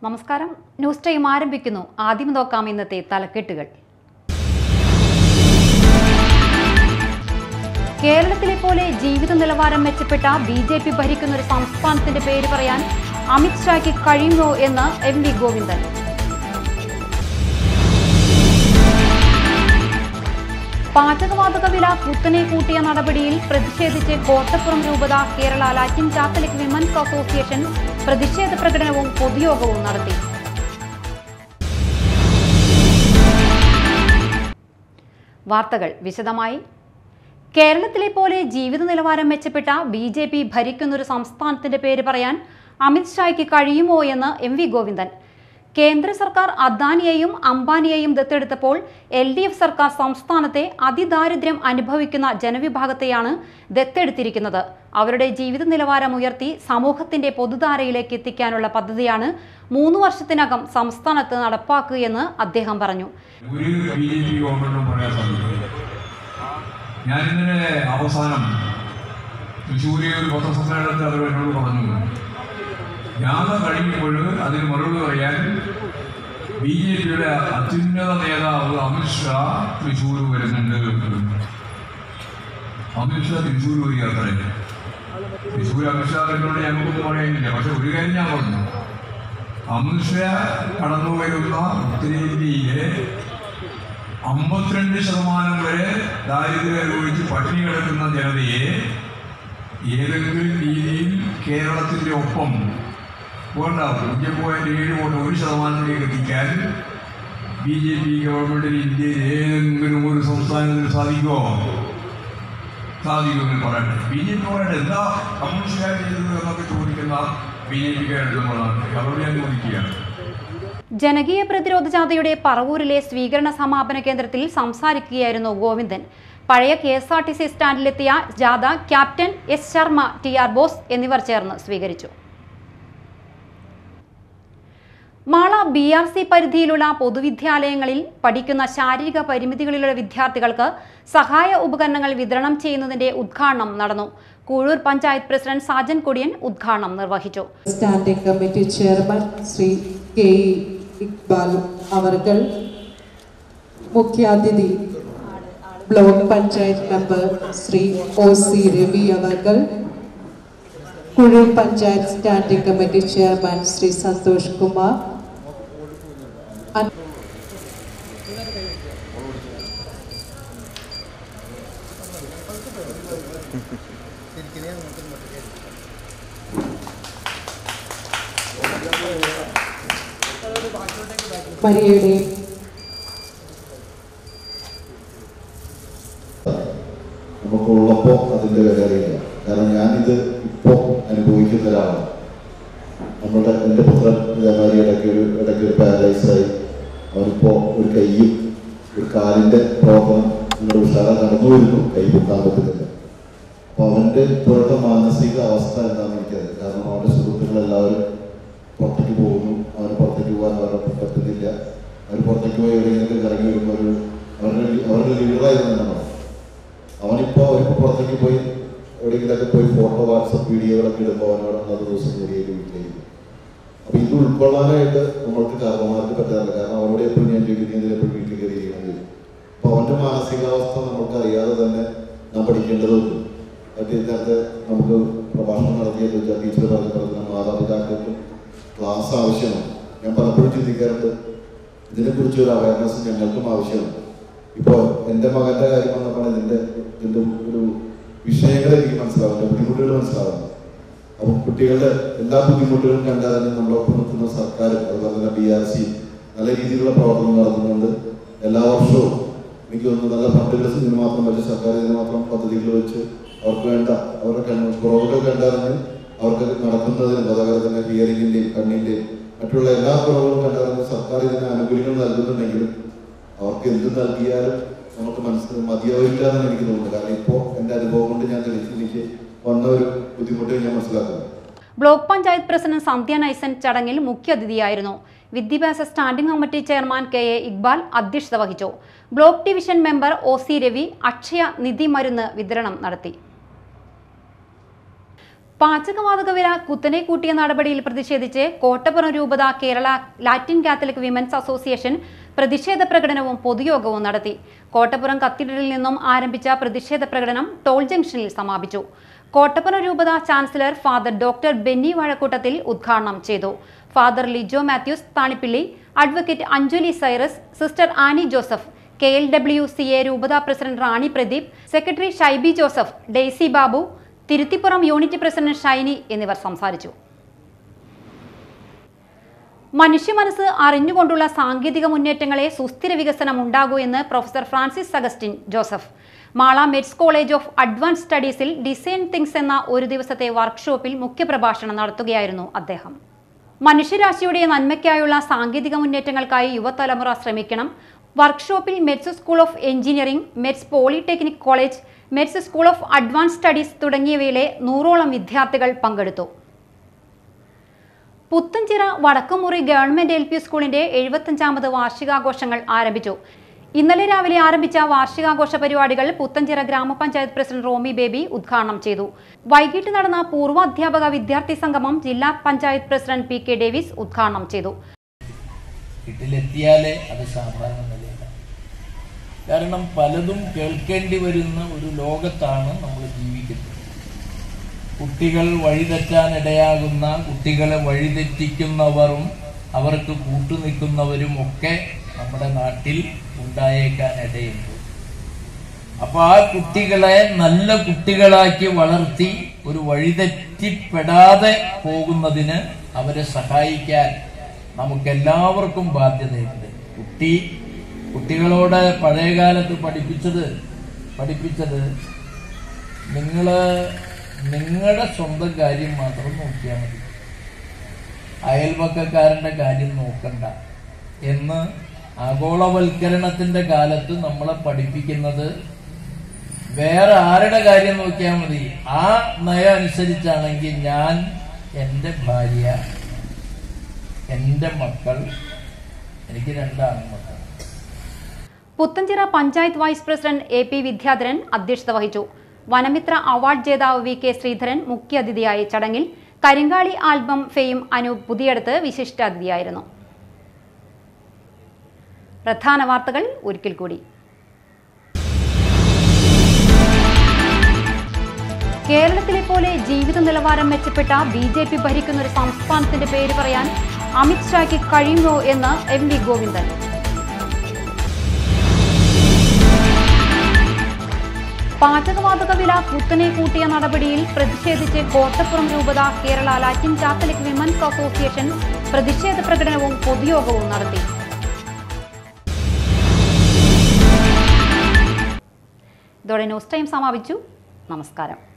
നമസ്കാരം news time ആരംഭിക്കുന്നു ആദ്യം നോക്കാം ഇന്നത്തെ തലക്കെട്ടുകൾ കേരളത്തിലെ പോലെ ജീവിത നിലവാരം മെച്ചപ്പെട്ട ബി ജെ പി ഭരിക്കുന്ന ഒരു സംസ്ഥാനത്തിന്റെ പേര് പറയാൻ അമിത്ഷായ്ക്ക് കഴിയുമോ എന്ന് എം വി ഗോവിന്ദൻ പാചകവാതക വില കുത്തനെ കൂട്ടിയ നടപടിയിൽ പ്രതിഷേധിച്ച് കോട്ടപ്പുറം രൂപത Kerala Latin Catholic women's association പ്രതിഷേധ പ്രകടനവും പൊതുയോഗവും നടത്തി വാർത്തകൾ വിശദമായി കേരളത്തിലെ പോലെ ജീവിത നിലവാരം മെച്ചപ്പെട്ട ബി ജെ പി ഭരിക്കുന്നൊരു സംസ്ഥാനത്തിന്റെ പേര് പറയാൻ അമിത്ഷായ്ക്ക് കഴിയുമോ എന്ന് എം വി ഗോവിന്ദൻ കേന്ദ്ര സർക്കാർ അദാനിയെയും അംബാനിയെയും ദത്തെടുത്തപ്പോൾ എൽ ഡി എഫ് സർക്കാർ സംസ്ഥാനത്തെ അതിദാരിദ്ര്യം അനുഭവിക്കുന്ന ജനവിഭാഗത്തെയാണ് ദത്തെടുത്തിരിക്കുന്നത് അവരുടെ ജീവിത നിലവാരം ഉയർത്തി സമൂഹത്തിന്റെ പൊതുധാരയിലേക്ക് എത്തിക്കാനുള്ള പദ്ധതിയാണ് മൂന്ന് വർഷത്തിനകം സംസ്ഥാനത്ത് നടപ്പാക്കുകയെന്ന് അദ്ദേഹം പറഞ്ഞു ഒരു ബി ജെ പി ഗവൺമെന്റും പറയാൻ സാധിക്കില്ല ഞാൻ ഇന്നലെ അവസാനം തൃശ്ശൂരിൽ ഒരു പത്രസമ്മേളനത്തിൽ അവർ എന്നോട് പറഞ്ഞു ജാഥ കഴിയുമ്പോൾ അതിന് മറുപടി പറയാൻ ബി ജെ പിയുടെ അത്യുന്നത നേതാവ് അമിത്ഷാ തൃശ്ശൂർ വരുന്നുണ്ട് അമിത്ഷാ തൃശ്ശൂർ വരിക അത്രേ തൃശ്ശൂർ അമിത്ഷാ എന്നോട് ഞങ്ങൾക്കൊന്നും പറയാനില്ല പക്ഷെ ഒരു കാര്യം ഞാൻ പറഞ്ഞു അമിത്ഷാ കടന്നു വരുന്ന ഉത്തരേന്ത്യയിലെ അമ്പത്തിരണ്ട് ശതമാനം വരെ ദാരിദ്ര്യം അനുഭവിച്ച് പട്ടിണി കിടക്കുന്ന ജനതയെ ഏതെങ്കിലും രീതിയിൽ കേരളത്തിൻ്റെ ഒപ്പം വേണ്ട പൂജ്യം പോയിന്റ് ഏഴ് കൊണ്ട് ഒരു ശതമാനത്തിലേക്ക് എത്തിക്കാൻ ബി ജെ പി ഗവൺമെന്റിന് ഇന്ത്യയിൽ ഏതെങ്കിലും ഒരു സംസ്ഥാനത്തിന് സാധിക്കുമോ സാധിക്കുമെന്ന് പറയട്ടെ ബി ജെ പി പറയട്ടെ എന്താ കമ്മ്യൂണിസ്റ്റുകാർ ചെയ്തത് എന്നൊക്കെ ചോദിക്കുന്ന ബി ജെ പിക്കാരുടെ നമ്മളാണ് അവരോട് ഞാൻ ചോദിക്കുകയാണ് ജനകീയ പ്രതിരോധ ജാഥയുടെ പറവൂരിലെ സ്വീകരണ സമാപന കേന്ദ്രത്തിൽ സംസാരിക്കുകയായിരുന്നു ഗോവിന്ദൻ പഴയ K S R T C സ്റ്റാൻഡിലെത്തിയ ജാഥ captain S Sharma T R Bose എന്നിവർ ചേർന്ന് സ്വീകരിച്ചു മാള ബി ആർ സി പരിധിയിലുള്ള പൊതുവിദ്യാലയങ്ങളിൽ പഠിക്കുന്ന ശാരീരിക പരിമിതികളിലുള്ള വിദ്യാർത്ഥികൾക്ക് സഹായ ഉപകരണങ്ങൾ വിതരണം ചെയ്യുന്നതിന്റെ ഉദ്ഘാടനം നടന്നു കൂഴൂർ പഞ്ചായത്ത് പ്രസിഡന്റ് സാജൻ കൊടിയൻ ഉദ്ഘാടനം നിർവഹിച്ചു standing committee chairman Shri K E Iqbal അവർകൾ മുഖ്യാതിഥി block panchayat member Shri O C Ravi അവർകൾ Kuzhur panchayat standing committee chairman Shri Santhosh Kumar അൻ- മരിയയുടെയും നമുക്കുള്ളപ്പോൾ അതിൻ്റെ വില അറിയില്ല കാരണം ഞാനിത് ഇപ്പോൾ അനുഭവിക്കുന്ന ഒരാളാണ് നമ്മുടെ എൻ്റെ പുത്രൻ ഇതേമാതിരി ഇടയ്ക്ക് ഒരു ഇടയ്ക്ക് ഒരു പാരലൈസായി അവനിപ്പോൾ ഒരു കൈയും ഒരു കാലിൻ്റെ പ്രവർത്തനം നിങ്ങളുടെ ഉഷാറ നടന്നു വരുന്നു കൈ പൊക്കാൻ പറ്റുന്നില്ല അപ്പോൾ അവൻ്റെ ഇപ്പോഴത്തെ മാനസിക അവസ്ഥ എന്താണെന്ന് എനിക്കറിയാം കാരണം അവൻ്റെ സുഹൃത്തുക്കളെല്ലാവരും പുറത്തേക്ക് പോകുന്നു അവന് പുറത്തേക്ക് പോകാൻ അവരെ പറ്റുന്നില്ല അവർ പുറത്തേക്ക് പോയി എവിടെയെങ്കിലും ഇറങ്ങി വരുമ്പോൾ ഒരു അവരുടെ അവരുടെ ലീഡറായിരുന്നു നമ്മൾ അവനിപ്പോൾ അവരിപ്പോൾ പുറത്തേക്ക് പോയി എവിടെയെങ്കിലൊക്കെ പോയി ഫോട്ടോ വാട്സപ്പ് വീഡിയോകളൊക്കെ ഇടുമ്പോൾ അവനോട് അന്നത്തെ ദിവസം കൂടിയത് വീട്ടിലേക്ക് അപ്പൊ ഇത് ഉൾക്കൊള്ളാനായിട്ട് നമ്മൾക്ക് കാരണന്മാർക്ക് പറ്റാറില്ല കാരണം അവനോട് എപ്പോഴും ഞാൻ ചോദിക്കുന്നത് എപ്പോഴും വീട്ടിൽ കയറി ചെയ്യുന്നത് അപ്പൊ അവന്റെ മാനസികാവസ്ഥ നമുക്ക് അറിയാതെ തന്നെ നാം പഠിക്കേണ്ടതുണ്ട് മറ്റേ നേരത്തെ നമുക്ക് പ്രഭാഷണം നടത്തിയത് വെച്ചാൽ ടീച്ചർ പറഞ്ഞ പോലെ തന്നെ മാതാപിതാക്കൾക്കും ക്ലാസ് ആവശ്യമാണ് ഞാൻ പലപ്പോഴും ചിന്തിക്കാറുണ്ട് ഇതിനെക്കുറിച്ച് ഒരു അവയർനെസ് ഞങ്ങൾക്കും ആവശ്യമാണ് ഇപ്പോൾ എൻ്റെ മകൻ്റെ കാര്യം വന്നപ്പോൾ ഇതിൻ്റെ ഇതിൻ്റെ ഒരു വിഷയങ്ങൾ എനിക്ക് മനസ്സിലാവുന്നു ബുദ്ധിമുട്ടുകൾ മനസ്സിലാവുന്നു അപ്പം കുട്ടികളുടെ എല്ലാ ബുദ്ധിമുട്ടുകളും കണ്ടാൽ തന്നെ നമ്മളൊപ്പം നിൽക്കുന്ന സർക്കാർ അതുപോലെ തന്നെ ബി ആർ സി നല്ല രീതിയിലുള്ള പ്രവർത്തനം നടത്തുന്നുണ്ട് എല്ലാ വർഷവും എനിക്ക് തോന്നുന്നു നല്ല ഫണ്ടുകൾ ഇതിന് മാത്രം വെച്ച് സർക്കാർ ഇതിന് മാത്രം പദ്ധതികൾ വെച്ച് അവർക്ക് വേണ്ട അവരുടെ കണ്ണ് കുറവുകൾ കണ്ടറിഞ്ഞ് അവർക്ക് നടക്കുന്നതിന് അതുപോലെ തന്നെ ഹിയറിങ്ങിൻ്റെയും കണ്ണിൻ്റെയും മറ്റുള്ള എല്ലാ കുറവുകളും കണ്ടറിഞ്ഞ് സർക്കാർ ഇതിന് ആനുകൂല്യങ്ങൾ നൽകുന്നുണ്ടെങ്കിലും അവർക്ക് എന്ത് നൽകിയാലും നമുക്ക് മനസ്സിൽ മതിയാവില്ല എന്നാണ് എനിക്ക് തോന്നുന്നത് കാരണം ഇപ്പോൾ എൻ്റെ അനുഭവം കൊണ്ട് ഞാൻ തെളിയിച്ച് എനിക്ക് വന്ന ഒരു ബുദ്ധിമുട്ട് ഞാൻ മനസ്സിലാക്കുന്നു ബ്ലോക്ക് പഞ്ചായത്ത് പ്രസിഡന്റ് സന്ധ്യ നൈസൻ ചടങ്ങിൽ മുഖ്യാതിഥിയായിരുന്നു വിദ്യാഭ്യാസ standing committee chairman K A Iqbal അധ്യക്ഷത വഹിച്ചു block division member O C Ravi Akshaya Nidhi മരുന്ന് വിതരണം നടത്തി പാചകവാതക വില കുത്തനെ കൂട്ടിയ നടപടിയിൽ പ്രതിഷേധിച്ച് കോട്ടപ്പുറം രൂപത Kerala Latin Catholic women's association പ്രതിഷേധ പ്രകടനവും പൊതുയോഗവും നടത്തി കോട്ടപ്പുറം കത്തീഡ്രലിൽ നിന്നും ആരംഭിച്ച പ്രതിഷേധ പ്രകടനം ടോൾ ജംഗ്ഷനിൽ സമാപിച്ചു കോട്ടപ്പുറം രൂപത chancellor father doctor Benny Vazhakkoottathil ഉദ്ഘാടനം ചെയ്തു father Lijo Mathews Thanippilly advocate Anjali Cyrus sister Annie Joseph K L W C A രൂപത president Rani Pradeep secretary Shaibi Joseph Daisy Babu Thiruthipuram unit president Shiny എന്നിവർ സംസാരിച്ചു മനുഷ്യ മനസ്സ് അറിഞ്ഞുകൊണ്ടുള്ള സാങ്കേതിക മുന്നേറ്റങ്ങളെ സുസ്ഥിര വികസനം ഉണ്ടാകൂ എന്ന് professor Francis Augustine Joseph Mala METS college of advance സ്റ്റഡീസിൽ ഡിസൈൻ തിങ്സ് എന്ന ഒരു ദിവസത്തെ വർക്ക്ഷോപ്പിൽ മുഖ്യപ്രഭാഷണം നടത്തുകയായിരുന്നു അദ്ദേഹം മനുഷ്യരാശിയുടെ നന്മയ്ക്കായുള്ള സാങ്കേതിക മുന്നേറ്റങ്ങൾക്കായി യുവതലമുറ ശ്രമിക്കണം വർക്ക്ഷോപ്പിൽ METS school of engineering METS polytechnic college METS school of advance studies തുടങ്ങിയവയിലെ നൂറോളം വിദ്യാർത്ഥികൾ പങ്കെടുത്തു Puthenchira Vadakkumuri government L P സ്കൂളിന്റെ എഴുപത്തഞ്ചാമത് വാർഷികാഘോഷങ്ങൾ ആരംഭിച്ചു ഇന്നലെ രാവിലെ ആരംഭിച്ച വാർഷികാഘോഷ പരിപാടികൾ പുത്തഞ്ചിറ ഗ്രാമപഞ്ചായത്ത് പ്രസിഡന്റ് റോമി ബേബി ഉദ്ഘാടനം ചെയ്തു വൈകിട്ട് നടന്ന പൂർവ്വ അധ്യാപക വിദ്യാർത്ഥി സംഗമം ജില്ലാ panchayat president P K Davis ഉദ്ഘാടനം ചെയ്തു വീട്ടിലെത്തിയാലേ അത് സാധാരണ നിലയിലാണ് കാരണം പലതും കേൾക്കേണ്ടി വരുന്ന ഒരു ലോകത്താണ് നമ്മൾ ജീവിക്കുന്നത് കുട്ടികൾ വഴിതെറ്റാനിടയാകുന്ന കുട്ടികളെ വഴിതെറ്റിക്കുന്നവരും അവർക്ക് കൂട്ടുനിൽക്കുന്നവരും ഒക്കെ നമ്മുടെ നാട്ടിൽ ഉണ്ടായേക്കാൻ ഇടയുണ്ട് അപ്പൊ ആ കുട്ടികളെ നല്ല കുട്ടികളാക്കി വളർത്തി ഒരു വഴിതെറ്റിപ്പെടാതെ പോകുന്നതിന് അവരെ സഹായിക്കാൻ നമുക്കെല്ലാവർക്കും ബാധ്യതയുണ്ട് കുട്ടി കുട്ടികളോട് പഴയകാലത്ത് പഠിപ്പിച്ചത് പഠിപ്പിച്ചത് നിങ്ങള് നിങ്ങളുടെ സ്വന്തം കാര്യം മാത്രം നോക്കിയാൽ മതി അയൽവക്കക്കാരന്റെ കാര്യം നോക്കണ്ട എന്ന് ആഗോളവൽക്കരണത്തിന്റെ കാലത്ത് നമ്മളെ പഠിപ്പിക്കുന്നത് വേറെ ആരുടെ കാര്യം നോക്കിയാൽ മതി ആ നയം അനുസരിച്ചാണെങ്കിൽ ഞാൻ എൻ്റെ ഭാര്യ എൻ്റെ മക്കൾ എനിക്ക് രണ്ടാൺമക്കൾ Puthenchira panchayat vice president A P Vidyadharan അധ്യക്ഷത വഹിച്ചു വനമിത്ര അവാർഡ് ജേതാവ് വി കെ ശ്രീധരൻ മുഖ്യാതിഥിയായി ചടങ്ങിൽ കരിങ്കാളി ആൽബം ഫെയിം അനൂപ് പുതിയടത്ത് വിശിഷ്ടാതിഥിയായിരുന്നു പ്രധാന വാർത്തകൾ ഒരിക്കൽ കൂടി കേരളത്തിലെ പോലെ ജീവിത നിലവാരം മെച്ചപ്പെട്ട ബി ജെ പി ഭരിക്കുന്ന ഒരു സംസ്ഥാനത്തിന്റെ പേര് പറയാൻ അമിത്ഷായ്ക്ക് കഴിയുമോ എന്ന് എം വി ഗോവിന്ദൻ പാചകവാതക വില കുത്തനെ കൂട്ടിയ നടപടിയിൽ പ്രതിഷേധിച്ച് കോട്ടപ്പുറം രൂപത Kerala Latin Catholic women's association പ്രതിഷേധ പ്രകടനവും പൊതുയോഗവും നടത്തി ഇതോടെ ന്യൂസ് ടൈം സമാപിച്ചു നമസ്കാരം